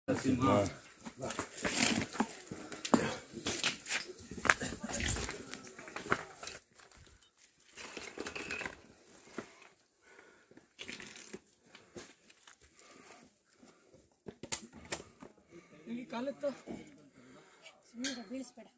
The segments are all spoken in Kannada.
ಕಾಲೆತ್ತು ಸುಮ್ಮನೆ ಬೀಳಿಸ್ಬೇಡ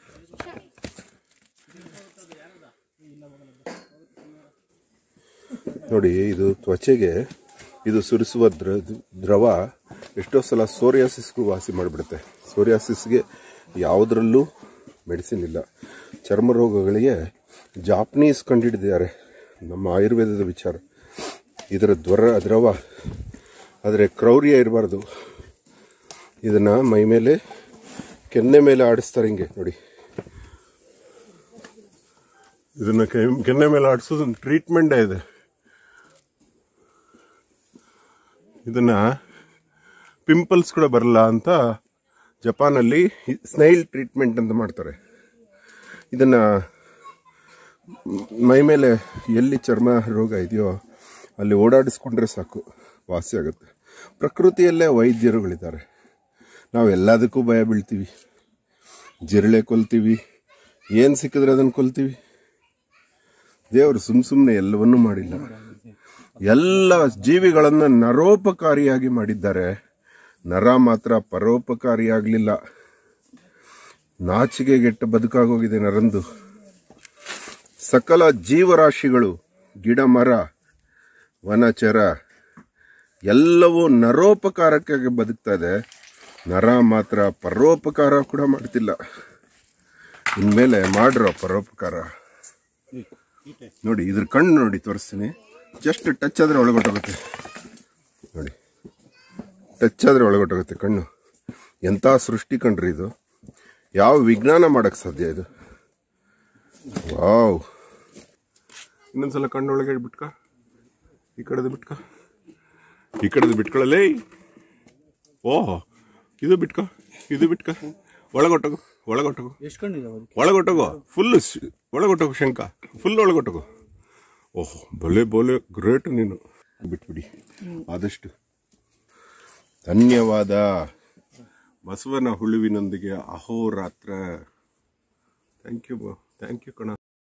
ನೋಡಿ ಇದು ತ್ವಚೆಗೆ ಇದು ಸುರಿಸುವ ದ್ರ ದ್ರವ ಎಷ್ಟೋ ಸಲ ಸೋರಿಯಾಸಿಸ್ಗೂ ವಾಸಿ ಮಾಡಿಬಿಡುತ್ತೆ ಸೋರಿಯಾಸಿಸ್ಗೆ ಯಾವುದರಲ್ಲೂ ಮೆಡಿಸಿನ್ ಇಲ್ಲ ಚರ್ಮ ರೋಗಗಳಿಗೆ ಜಾಪನೀಸ್ ಕಂಡುಹಿಡಿದಿದ್ದಾರೆ ನಮ್ಮ ಆಯುರ್ವೇದದ ವಿಚಾರ ಇದರ ದ್ವರ ದ್ರವ ಆದರೆ ಕ್ರೌರ್ಯ ಇರಬಾರ್ದು ಇದನ್ನು ಮೈ ಮೇಲೆ ಕೆನ್ನೆ ಮೇಲೆ ಆಡಿಸ್ತಾರೆ ಹಿಂಗೆ ನೋಡಿ ಇದನ್ನ ಕೈ ಕೆನ್ನೆ ಮೇಲೆ ಆಡಿಸೋದು ಟ್ರೀಟ್ಮೆಂಟೇ ಇದೆ ಇದನ್ನ ಪಿಂಪಲ್ಸ್ ಕೂಡ ಬರಲ್ಲ ಅಂತ ಜಪಾನಲ್ಲಿ ಸ್ನೈಲ್ ಟ್ರೀಟ್ಮೆಂಟ್ ಅಂತ ಮಾಡ್ತಾರೆ ಇದನ್ನ ಮೈ ಮೇಲೆ ಎಲ್ಲಿ ಚರ್ಮ ರೋಗ ಇದೆಯೋ ಅಲ್ಲಿ ಓಡಾಡಿಸ್ಕೊಂಡ್ರೆ ಸಾಕು ವಾಸಿ ಆಗುತ್ತೆ ಪ್ರಕೃತಿಯಲ್ಲೇ ವೈದ್ಯರುಗಳಿದ್ದಾರೆ ನಾವು ಎಲ್ಲದಕ್ಕೂ ಭಯ ಬೀಳ್ತೀವಿ ಜಿರಳೆ ಕೊಲ್ತೀವಿ ಏನು ಸಿಕ್ಕಿದ್ರೆ ಅದನ್ನು ಕೊಲ್ತೀವಿ ದೇವರು ಸುಮ್ ಸುಮ್ಮನೆ ಎಲ್ಲವನ್ನೂ ಮಾಡಿಲ್ಲ ಎಲ್ಲ ಜೀವಿಗಳನ್ನು ನರೋಪಕಾರಿಯಾಗಿ ಮಾಡಿದ್ದಾರೆ ನರ ಮಾತ್ರ ಪರೋಪಕಾರಿಯಾಗಲಿಲ್ಲ ನಾಚಿಕೆಗೆಟ್ಟ ಬದುಕಾಗೋಗಿದೆ ನರಂದು ಸಕಲ ಜೀವರಾಶಿಗಳು ಗಿಡ ಮರ ವನಚರ ಎಲ್ಲವೂ ನರೋಪಕಾರಕ್ಕಾಗಿ ಬದುಕ್ತಾ ಇದೆ ನರ ಮಾತ್ರ ಪರೋಪಕಾರ ಕೂಡ ಮಾಡ್ತಿಲ್ಲ ಇನ್ಮೇಲೆ ಮಾಡ್ರೋ ಪರೋಪಕಾರ ನೋಡಿ ಇದ್ರ ಕಣ್ಣು ನೋಡಿ ತೋರಿಸ್ತೀನಿ ಜಸ್ಟ್ ಟಚ್ ಆದ್ರೆ ಒಳಗೊಟ್ಟೋಗುತ್ತೆ ನೋಡಿ ಟಚ್ ಆದ್ರೆ ಒಳಗೊಟ್ಟೋಗುತ್ತೆ ಕಣ್ಣು ಎಂಥ ಸೃಷ್ಟಿ ಕಣ್ರಿ ಇದು ಯಾವ ವಿಜ್ಞಾನ ಮಾಡಕ್ ಸಾಧ್ಯ ಇದು ವಾವ್ ಇನ್ನೊಂದ್ಸಲ ಕಣ್ಣು ಒಳಗೆ ಬಿಟ್ಕ ಈ ಕಡೆದು ಬಿಟ್ಕ ಈ ಕಡೆದು ಬಿಟ್ಕೊಳ್ಳಲೇ ಓಹ್ ಇದು ಬಿಟ್ಕೋ ಇದು ಬಿಟ್ಕ ಒಳಗೊಟ್ಟಗು ಒಳಗೊಟ್ಟಗು ಎಷ್ಟು ಕಣ್ಣಿದಾವೆ ಒಳಗೊಟ್ಟಗೋ ಫುಲ್ ಒಳಗೊಟ್ಟಗು ಶಂಕ ಫುಲ್ ಒಳಗೊಟ್ಟಗು ಓಹ್ ಬಲೆ ಬೋಲೆ ಗ್ರೇಟ್ ನೀನು ಬಿಟ್ಬಿಡಿ ಆದಷ್ಟು ಧನ್ಯವಾದ ಬಸವನ ಹುಳುವಿನೊಂದಿಗೆ ಅಹೋರಾತ್ರ ಥ್ಯಾಂಕ್ ಯು ಥ್ಯಾಂಕ್ ಯು ಕಣ